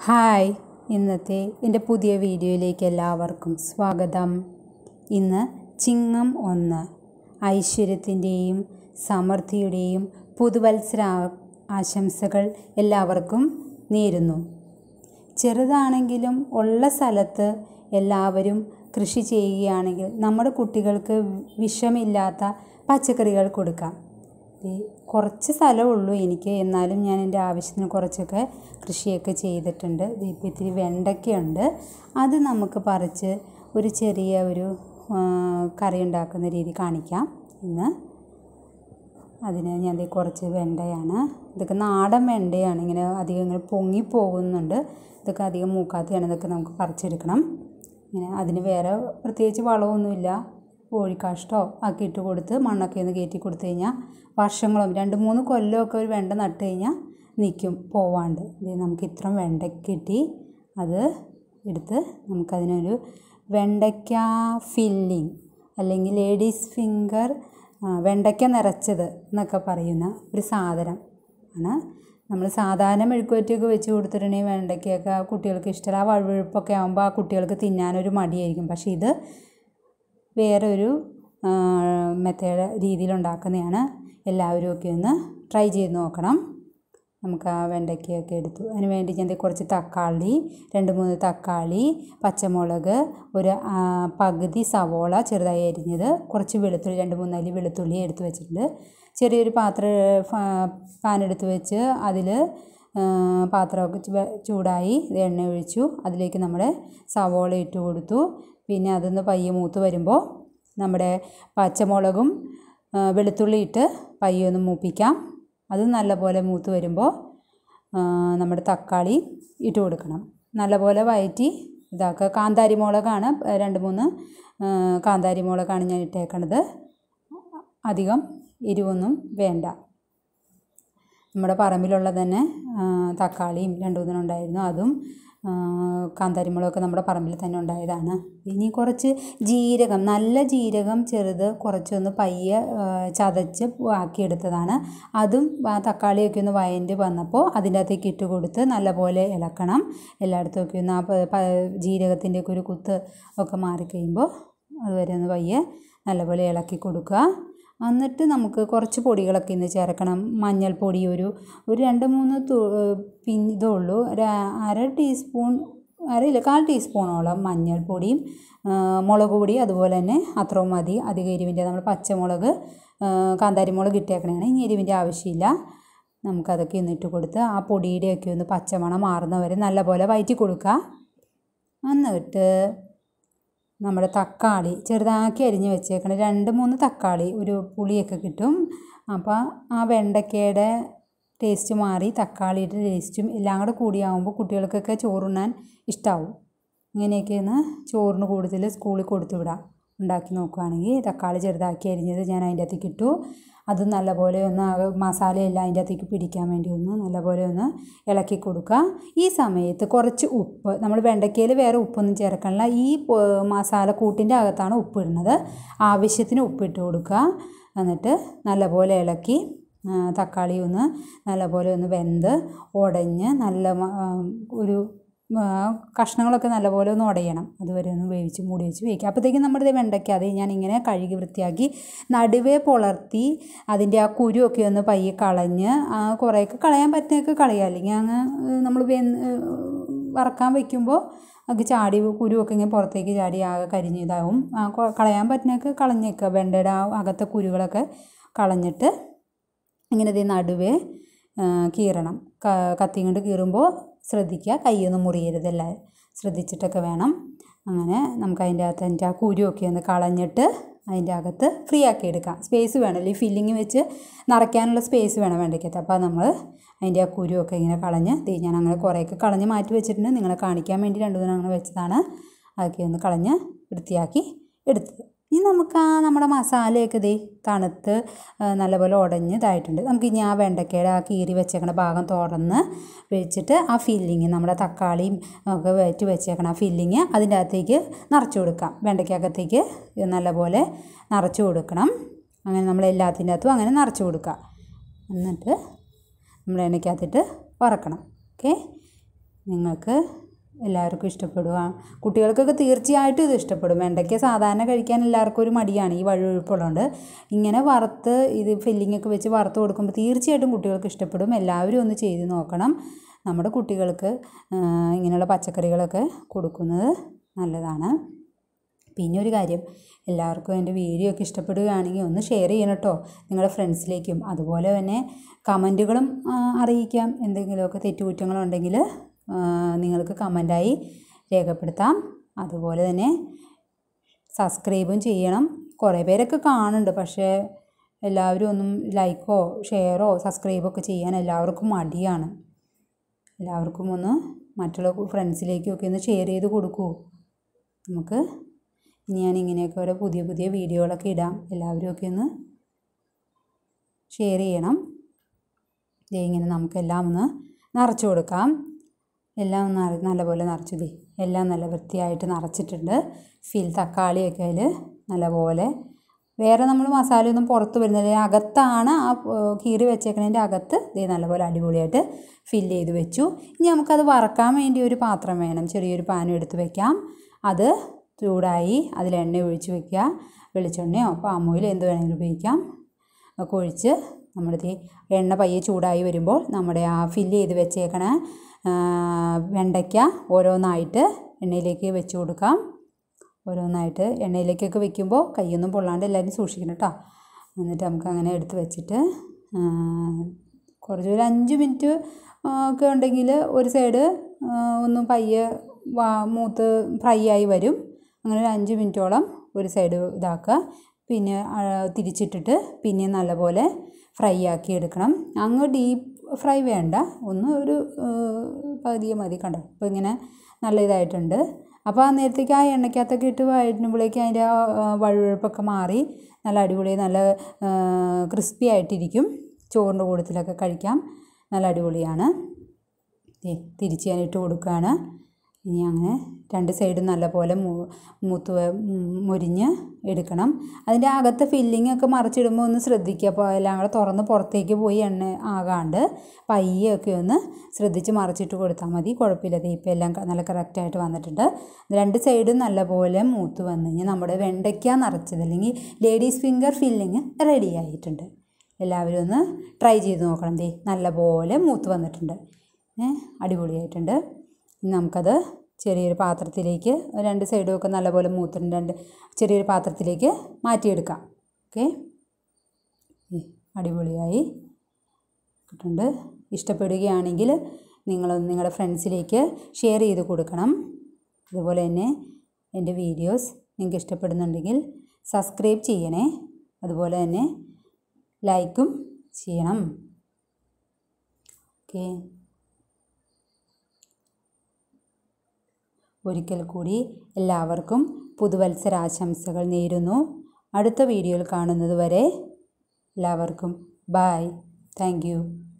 hi ഇന്നത്തെ എൻ്റെ പുതിയ വീഡിയോയിലേക്ക് എല്ലാവർക്കും സ്വാഗതം ഇന്ന് ചിങ്ങം ഒന്ന് ഐശ്വര്യത്തിൻ്റെയും സമൃദ്ധിയുടെയും പുതുവത്സര ആ- ആശംസകൾ എല്ലാവർക്കും നേരുന്നു ചെറുതാണെങ്കിലും ഉള്ള സ്ഥലത്ത് എല്ലാവരും കൃഷി ചെയ്യുകയാണെങ്കിൽ നമ്മുടെ കുട്ടികൾക്ക് വിഷമില്ലാത്ത പച്ചക്കറികൾ കൊടുക്കാം ഈ കുറച്ച് സ്ഥലമേ ഉള്ളൂ എനിക്ക് എന്നാലും ഞാൻ എൻ്റെ ആവശ്യത്തിന് കുറച്ചൊക്കെ കൃഷിയൊക്കെ ചെയ്തിട്ടുണ്ട് ദേ ഇപ്പോൾ ഇത്തിരി വെണ്ടയ്ക്കയുണ്ട് അത് നമുക്ക് പറിച്ച് ഒരു ചെറിയ ഒരു ആ, കറി ഉണ്ടാക്കുന്ന രീതി കാണിക്കാം ഇന്ന് അതിന് ഞാൻ ദേ കുറച്ച് വെണ്ടയാണ് ഇതൊക്കെ നാടൻ വെണ്ടയാണ് ഇങ്ങനെ അധികം ഇങ്ങനെ പൊങ്ങി പോകുന്നുണ്ട് ഇതൊക്കെ അധികം മൂക്കാത്തതാണ് ഇതൊക്കെ നമുക്ക് പറിച്ചെടുക്കണം ഇങ്ങനെ അതിന് വേറെ പ്രത്യേകിച്ച് വളമൊന്നുമില്ല കോഴിക്കാഷ്ടോ ഒക്കെ ഇട്ട് കൊടുത്ത് മണ്ണൊക്കെ ഒന്ന് കയറ്റി കൊടുത്തു കഴിഞ്ഞാൽ വർഷങ്ങളും രണ്ട് മൂന്ന് കൊല്ലമൊക്കെ ഒരു വെണ്ട നട്ട് കഴിഞ്ഞാൽ നിൽക്കും പോവാണ്ട് ഇത് നമുക്ക് ഇത്രയും വെണ്ട കിട്ടി അത് എടുത്ത് നമുക്കതിനൊരു വെണ്ടയ്ക്ക ഫില്ലിങ് അല്ലെങ്കിൽ ലേഡീസ് ഫിംഗർ വെണ്ടയ്ക്ക നിറച്ചത് എന്നൊക്കെ പറയുന്ന ഒരു സാധനം ആണ് നമ്മൾ സാധാരണ മെഴുക്കുവരട്ടിയൊക്കെ വെച്ച് കൊടുത്തിട്ടുണ്ടെങ്കിൽ വെണ്ടയ്ക്കൊക്കെ കുട്ടികൾക്ക് ഇഷ്ടമല്ല ആ വഴുവഴുപ്പൊക്കെ ആകുമ്പോൾ ആ കുട്ടികൾക്ക് തിന്നാനൊരു മടിയായിരിക്കും പക്ഷേ ഇത് വേറെ ഒരു മെത്തേഡ് രീതിയിലുണ്ടാക്കുന്നതാണ് എല്ലാവരും ഒക്കെ ഒന്ന് ട്രൈ ചെയ്ത് നോക്കണം നമുക്ക് ആ വെണ്ടയ്ക്കയൊക്കെ എടുത്തു അതിന് വേണ്ടി ഞാൻ ദേ കുറച്ച് തക്കാളി രണ്ട് മൂന്ന് തക്കാളി പച്ചമുളക് ഒരു ആ, പകുതി സവോള ചെറുതായി അരിഞ്ഞത് കുറച്ച് വെളുത്തുള്ളി രണ്ട് മൂന്ന് അല്ലി വെളുത്തുള്ളി എടുത്ത് വെച്ചിട്ടുണ്ട് ചെറിയൊരു പാത്രം പാൻ എടുത്ത് വെച്ച് അതിൽ പാത്രമൊക്കെ ചു- ചൂടായി ഇത് എണ്ണ ഒഴിച്ചു അതിലേക്ക് നമ്മുടെ സവോള ഇട്ട് കൊടുത്തു പിന്നെ അതൊന്ന് പയ്യെ മൂത്ത് വരുമ്പോൾ നമ്മുടെ പച്ചമുളകും ആ, വെളുത്തുള്ളി ഇട്ട് പയ്യെ ഒന്ന് മൂപ്പിക്കാം അത് നല്ലപോലെ മൂത്ത് വരുമ്പോൾ ആ, നമ്മുടെ തക്കാളി ഇട്ട് കൊടുക്കണം നല്ലപോലെ വഴറ്റി ഇതാക്കുക കാന്താരി മുളകാണ് രണ്ട് മൂന്ന് ആ, കാന്താരി മുളകാണ് ഞാൻ ഇട്ടേക്കണത് അധികം എരിവൊന്നും വേണ്ട നമ്മുടെ പറമ്പിലുള്ള തന്നെ ആ, തക്കാളിയും രണ്ട് മൂന്നെണ്ണം ഉണ്ടായിരുന്നു അതും ആ, കാന്താരിമുളകൊക്കെ നമ്മുടെ പറമ്പിൽ തന്നെ ഉണ്ടായതാണ് ഇനി കുറച്ച് ജീരകം നല്ല ജീരകം ചെറുത് കുറച്ചൊന്ന് പയ്യെ ആ, ചതച്ച് ആക്കിയെടുത്തതാണ് അതും ആ തക്കാളിയൊക്കെ ഒന്ന് വയൻ്റെ വന്നപ്പോൾ അതിൻ്റെ അകത്തേക്ക് ഇട്ട് കൊടുത്ത് നല്ലപോലെ ഇളക്കണം എല്ലായിടത്തും ഒക്കെ ഒന്ന് ആ പ- പ- ജീരകത്തിൻ്റെയൊക്കെ ഒരു കുത്ത് ഒക്കെ മാറിക്കഴിയുമ്പോൾ അതുവരെ ഒന്ന് പയ്യെ നല്ലപോലെ ഇളക്കി കൊടുക്കുക എന്നിട്ട് നമുക്ക് കുറച്ച് പൊടികളൊക്കെ ഇന്ന് ചേർക്കണം മഞ്ഞൾപ്പൊടി ഒരു ഒരു രണ്ട് മൂന്ന് തു പിൻ ഇതേ ഉള്ളൂ ഒരു അര ടീസ്പൂൺ അരയില്ല കാൽ ടീസ്പൂണോളം മഞ്ഞൾപ്പൊടിയും ആ, മുളക് പൊടി അതുപോലെ തന്നെ അത്രയും മതി അധികം എരിവിൻ്റെ നമ്മൾ പച്ചമുളക് ആ, കാന്താരിമുളക് ഇട്ടേക്കണതാണ് ഇനി എരിവിൻ്റെ ആവശ്യമില്ല നമുക്കതൊക്കെ ഒന്ന് ഇട്ട് കൊടുത്ത് ആ പൊടിയുടെയൊക്കെ ഒന്ന് പച്ചമണം മാറുന്നവരെ നല്ലപോലെ വയറ്റി കൊടുക്കുക എന്നിട്ട് നമ്മുടെ തക്കാളി ചെറുതാക്കി അരിഞ്ഞ് വെച്ചേക്കണം രണ്ട് മൂന്ന് തക്കാളി ഒരു പുളിയൊക്കെ കിട്ടും അപ്പോൾ ആ വെണ്ടയ്ക്കയുടെ ടേസ്റ്റ് മാറി തക്കാളിയുടെ ടേസ്റ്റും എല്ലാം കൂടെ കൂടിയാകുമ്പോൾ കുട്ടികൾക്കൊക്കെ ചോറുണ്ണാൻ ഇഷ്ടമാവും ഇങ്ങനെയൊക്കെയാണ് ചോറിന് കൂടുതൽ സ്കൂളിൽ കൊടുത്തു വിടാം ഉണ്ടാക്കി നോക്കുകയാണെങ്കിൽ തക്കാളി ചെറുതാക്കി അരിഞ്ഞത് ഞാൻ അതിൻ്റെ അകത്തേക്ക് ഇട്ടു അത് നല്ലപോലെ ഒന്ന് ആ മസാലയെല്ലാം അതിൻ്റെ അകത്തേക്ക് പിടിക്കാൻ വേണ്ടി ഒന്ന് നല്ലപോലെ ഒന്ന് ഇളക്കി കൊടുക്കുക ഈ സമയത്ത് കുറച്ച് ഉപ്പ് നമ്മൾ വെണ്ടയ്ക്കയിൽ വേറെ ഉപ്പൊന്നും ചേർക്കണില്ല ഈ പൊ- മസാല കൂട്ടിൻ്റെ അകത്താണ് ഉപ്പ് ഇടുന്നത് ആവശ്യത്തിന് ഉപ്പിട്ട് കൊടുക്കുക എന്നിട്ട് നല്ലപോലെ ഇളക്കി ആ, തക്കാളി ഒന്ന് നല്ലപോലെ ഒന്ന് വെന്ത് ഉടഞ്ഞ് നല്ല മ- ആ, ഒരു ആ, കഷ്ണങ്ങളൊക്കെ നല്ലപോലെ ഒന്ന് ഉടയണം അതുവരെ ഒന്ന് വേവിച്ച് മൂടി വെച്ച് വേവിക്കുക അപ്പോഴത്തേക്കും നമ്മുടെ ഇത് വെണ്ടയ്ക്ക അത് ഞാൻ ഇങ്ങനെ കഴുകി വൃത്തിയാക്കി നടുവേ പുലർത്തി അതിൻ്റെ ആ കുരുവൊക്കെ ഒന്ന് പയ്യെ കളഞ്ഞ് ആ കുറേയൊക്കെ കളയാൻ പറ്റുന്നതൊക്കെ കളയുക അല്ലെങ്കിൽ അങ്ങ് നമ്മൾ വറക്കാൻ വെക്കുമ്പോൾ അത് ചാടി കുരുവൊക്കെ ഇങ്ങനെ പുറത്തേക്ക് ചാടി ആകെ കരിഞ്ഞ് ഇതാവും ആ കൊ- കളയാൻ പറ്റുന്നതൊക്കെ കളഞ്ഞേക്കുക വെണ്ടയുടെ ആ അകത്തെ കുരുകളൊക്കെ കളഞ്ഞിട്ട് ഇങ്ങനെ ദേ നടുവേ ആ, കീറണം ക കത്തി കൊണ്ട് കീറുമ്പോൾ ശ്രദ്ധിക്കുക കൈയൊന്നും മുറിയരുതല്ല ശ്രദ്ധിച്ചിട്ടൊക്കെ വേണം അങ്ങനെ നമുക്ക് അതിൻ്റെ അകത്ത് അതിൻ്റെ ആ കുരുവൊക്കെ ഒന്ന് കളഞ്ഞിട്ട് അതിൻ്റെ അകത്ത് ഫ്രീ ആക്കി എടുക്കാം സ്പേസ് വേണമല്ലോ ഈ ഫില്ലിങ് വെച്ച് നിറയ്ക്കാനുള്ള സ്പേസ് വേണം വെണ്ടയ്ക്കകത്ത് അപ്പോൾ നമ്മൾ അതിൻ്റെ ആ കുരുവൊക്കെ ഇങ്ങനെ കളഞ്ഞ് ദേ ഞാൻ അങ്ങനെ കുറേയൊക്കെ കളഞ്ഞ് മാറ്റി വെച്ചിട്ടുണ്ട് നിങ്ങളെ കാണിക്കാൻ വേണ്ടി രണ്ട് മൂന്ന് അങ്ങനെ വെച്ചതാണ് അതൊക്കെ ഒന്ന് കളഞ്ഞ് വൃത്തിയാക്കി എടുത്തത് ഇനി നമുക്ക് ആ നമ്മുടെ മസാലയൊക്കെ ദേ തണുത്ത് ആ, നല്ലപോലെ ഉടഞ്ഞ് ഇതായിട്ടുണ്ട് നമുക്ക് ഇനി ആ വെണ്ടയ്ക്കയുടെ ആ കീറി വെച്ചേക്കണ ഭാഗം തുറന്ന് വെച്ചിട്ട് ആ ഫില്ലിങ് നമ്മുടെ തക്കാളിയും ഒക്കെ വെച്ച് വെച്ചേക്കണ ആ ഫില്ലിങ് അതിൻ്റെ അകത്തേക്ക് നിറച്ച് കൊടുക്കാം വെണ്ടയ്ക്കകത്തേക്ക് ഇത് നല്ലപോലെ നിറച്ച് കൊടുക്കണം അങ്ങനെ നമ്മൾ എല്ലാത്തിൻ്റെ അകത്തും അങ്ങനെ നിറച്ച് കൊടുക്കുക എന്നിട്ട് നമ്മൾ എണ്ണയ്ക്കകത്തിട്ട് വറക്കണം ഓക്കെ നിങ്ങൾക്ക് എല്ലാവർക്കും ഇഷ്ടപ്പെടുക കുട്ടികൾക്കൊക്കെ തീർച്ചയായിട്ടും ഇത് ഇഷ്ടപ്പെടും വെണ്ടയ്ക്ക സാധാരണ കഴിക്കാൻ എല്ലാവർക്കും ഒരു മടിയാണ് ഈ വഴുവഴുപ്പുള്ളതുകൊണ്ട് ഇങ്ങനെ വറുത്ത് ഇത് ഫില്ലിംഗ് ഒക്കെ വെച്ച് വറുത്ത് കൊടുക്കുമ്പോൾ തീർച്ചയായിട്ടും കുട്ടികൾക്ക് ഇഷ്ടപ്പെടും എല്ലാവരും ഒന്ന് ചെയ്ത് നോക്കണം നമ്മുടെ കുട്ടികൾക്ക് ആ, ഇങ്ങനെയുള്ള പച്ചക്കറികളൊക്കെ കൊടുക്കുന്നത് നല്ലതാണ് പിന്നെ ഒരു കാര്യം എല്ലാവർക്കും എൻ്റെ വീഡിയോ ഒക്കെ ഇഷ്ടപ്പെടുകയാണെങ്കിൽ ഒന്ന് ഷെയർ ചെയ്യണം കേട്ടോ നിങ്ങളുടെ ഫ്രണ്ട്സിലേക്കും അതുപോലെ തന്നെ കമൻറ്റുകളും അറിയിക്കാം എന്തെങ്കിലുമൊക്കെ തെറ്റുകുറ്റങ്ങളുണ്ടെങ്കിൽ ആ, നിങ്ങൾക്ക് കമൻറ്റായി രേഖപ്പെടുത്താം അതുപോലെ തന്നെ സബ്സ്ക്രൈബും ചെയ്യണം കുറേ പേരൊക്കെ കാണുന്നുണ്ട് പക്ഷേ എല്ലാവരും ഒന്നും ലൈക്കോ ഷെയറോ സബ്സ്ക്രൈബോ ഒക്കെ ചെയ്യാൻ എല്ലാവർക്കും മടിയാണ് എല്ലാവർക്കും ഒന്ന് മറ്റുള്ള ഫ്രണ്ട്സിലേക്കും ഒക്കെ ഒന്ന് ഷെയർ ചെയ്ത് കൊടുക്കൂ നമുക്ക് ഇനി ഞാൻ ഇങ്ങനെയൊക്കെ ഓരോ പുതിയ പുതിയ വീഡിയോകളൊക്കെ ഇടാം എല്ലാവരും ഒക്കെ ഒന്ന് ഷെയർ ചെയ്യണം ദേ ഇങ്ങനെ നമുക്കെല്ലാം ഒന്ന് നിറച്ച് കൊടുക്കാം എല്ലാം ഒന്ന് നിറ നല്ലപോലെ നിറച്ചു ദേ എല്ലാം നല്ല വൃത്തിയായിട്ട് നിറച്ചിട്ടുണ്ട് ഫിൽ തക്കാളിയൊക്കെ അതിൽ നല്ലപോലെ വേറെ നമ്മൾ മസാലയൊന്നും പുറത്ത് വരുന്നില്ല അകത്താണ് ആ ഏർ, കീറി വെച്ചേക്കണതിൻ്റെ അകത്ത് ദേ നല്ലപോലെ അടിപൊളിയായിട്ട് ഫില്ല് ചെയ്ത് വെച്ചു ഇനി നമുക്കത് വറക്കാൻ വേണ്ടി ഒരു പാത്രം വേണം ചെറിയൊരു പാനും എടുത്ത് വെക്കാം അത് ചൂടായി അതിൽ എണ്ണ ഒഴിച്ച് വെക്കുക വെളിച്ചെണ്ണയോ പാം ഓയിൽ എന്ത് വേണമെങ്കിലും ഉപയോഗിക്കാം ഒക്കെ ഒഴിച്ച് നമ്മുടെ ഈ എണ്ണ പയ്യെ ചൂടായി വരുമ്പോൾ നമ്മുടെ ആ ഫില്ല് ചെയ്ത് വെച്ചേക്കണ ആ, വെണ്ടയ്ക്ക ഓരോന്നായിട്ട് എണ്ണയിലേക്ക് വെച്ച് കൊടുക്കാം ഓരോന്നായിട്ട് എണ്ണയിലേക്കൊക്കെ വെക്കുമ്പോൾ കൈയൊന്നും പൊള്ളാണ്ട് എല്ലാവരും സൂക്ഷിക്കണം കേട്ടോ എന്നിട്ട് നമുക്ക് അങ്ങനെ എടുത്ത് വെച്ചിട്ട് ആ, കുറച്ച് ഒരു അഞ്ച് മിനിറ്റ് ആ, ഒക്കെ ഉണ്ടെങ്കിൽ ഒരു സൈഡ് ഒന്ന് പയ്യെ വാ മൂത്ത് ഫ്രൈ ആയി വരും അങ്ങനെ ഒരു അഞ്ച് മിനിറ്റോളം ഒരു സൈഡ് ഇതാക്കുക പിന്നെ ആ, തിരിച്ചിട്ടിട്ട് പിന്നെ നല്ലപോലെ ഫ്രൈ ആക്കി എടുക്കണം അങ്ങ് ഡീപ്പ് ഫ്രൈ വേണ്ട ഒന്ന് ഒരു ഏർ, പകുതിയെ മതി കണ്ടോ അപ്പോൾ ഇങ്ങനെ നല്ല ഇതായിട്ടുണ്ട് അപ്പോൾ ആ നേരത്തേക്ക് ആ എണ്ണയ്ക്കകത്തൊക്കെ ഇട്ട് വഴറ്റുമ്പോഴേക്കും അതിൻ്റെ ആ ആ, വഴുവഴുപ്പൊക്കെ മാറി നല്ല അടിപൊളി നല്ല ക്രിസ്പി ആയിട്ടിരിക്കും ചോറിൻ്റെ കൂട്ടത്തിലൊക്കെ കഴിക്കാം നല്ല അടിപൊളിയാണ് ദേ തിരിച്ച് ഞാൻ ഇട്ട് കൊടുക്കുകയാണ് ഇനി അങ്ങനെ രണ്ട് സൈഡും നല്ലപോലെ മൂ- മൂത്ത് വ- ഉം, മൊരിഞ്ഞ് എടുക്കണം അതിൻ്റെ അകത്തെ ഫില്ലിംഗ് ഒക്കെ മറിച്ചിടുമ്പോൾ ഒന്ന് ശ്രദ്ധിക്കുക അപ്പോൾ എല്ലാം കൂടെ തുറന്ന് പുറത്തേക്ക് പോയി എണ്ണ ആകാണ്ട് പയ്യെ ഒക്കെ ഒന്ന് ശ്രദ്ധിച്ച് മറിച്ചിട്ട് കൊടുത്താൽ മതി കുഴപ്പമില്ല ദേ ഇപ്പം എല്ലാം ക- നല്ല കറക്റ്റായിട്ട് വന്നിട്ടുണ്ട് രണ്ട് സൈഡും നല്ലപോലെ മൂത്ത് വന്നു കഴിഞ്ഞാൽ നമ്മുടെ വെണ്ടയ്ക്ക നിറച്ചത് അല്ലെങ്കിൽ ലേഡീസ് ഫിംഗർ ഫില്ലിങ് റെഡി ആയിട്ടുണ്ട് എല്ലാവരും ഒന്ന് ട്രൈ ചെയ്ത് നോക്കണം ദേ നല്ലപോലെ മൂത്ത് വന്നിട്ടുണ്ട് ഏ അടിപൊളിയായിട്ടുണ്ട് ഇനി നമുക്കത് ചെറിയൊരു പാത്രത്തിലേക്ക് രണ്ട് സൈഡും ഒക്കെ നല്ലപോലെ മൂത്തിട്ടുണ്ട് രണ്ട് ചെറിയൊരു പാത്രത്തിലേക്ക് മാറ്റിയെടുക്കാം ഓക്കെ അടിപൊളിയായി കിട്ടുന്നുണ്ട് ഇഷ്ടപ്പെടുകയാണെങ്കിൽ നിങ്ങൾ നിങ്ങളുടെ ഫ്രണ്ട്സിലേക്ക് ഷെയർ ചെയ്ത് കൊടുക്കണം അതുപോലെ തന്നെ എൻ്റെ വീഡിയോസ് നിങ്ങൾക്ക് ഇഷ്ടപ്പെടുന്നുണ്ടെങ്കിൽ സബ്സ്ക്രൈബ് ചെയ്യണേ അതുപോലെ തന്നെ ലൈക്കും ചെയ്യണം ഓക്കെ ഒരിക്കൽ കൂടി എല്ലാവർക്കും പുതുവത്സരാശംസകൾ നേരുന്നു അടുത്ത വീഡിയോയിൽ കാണുന്നത് വരെ എല്ലാവർക്കും ബായ് താങ്ക് യു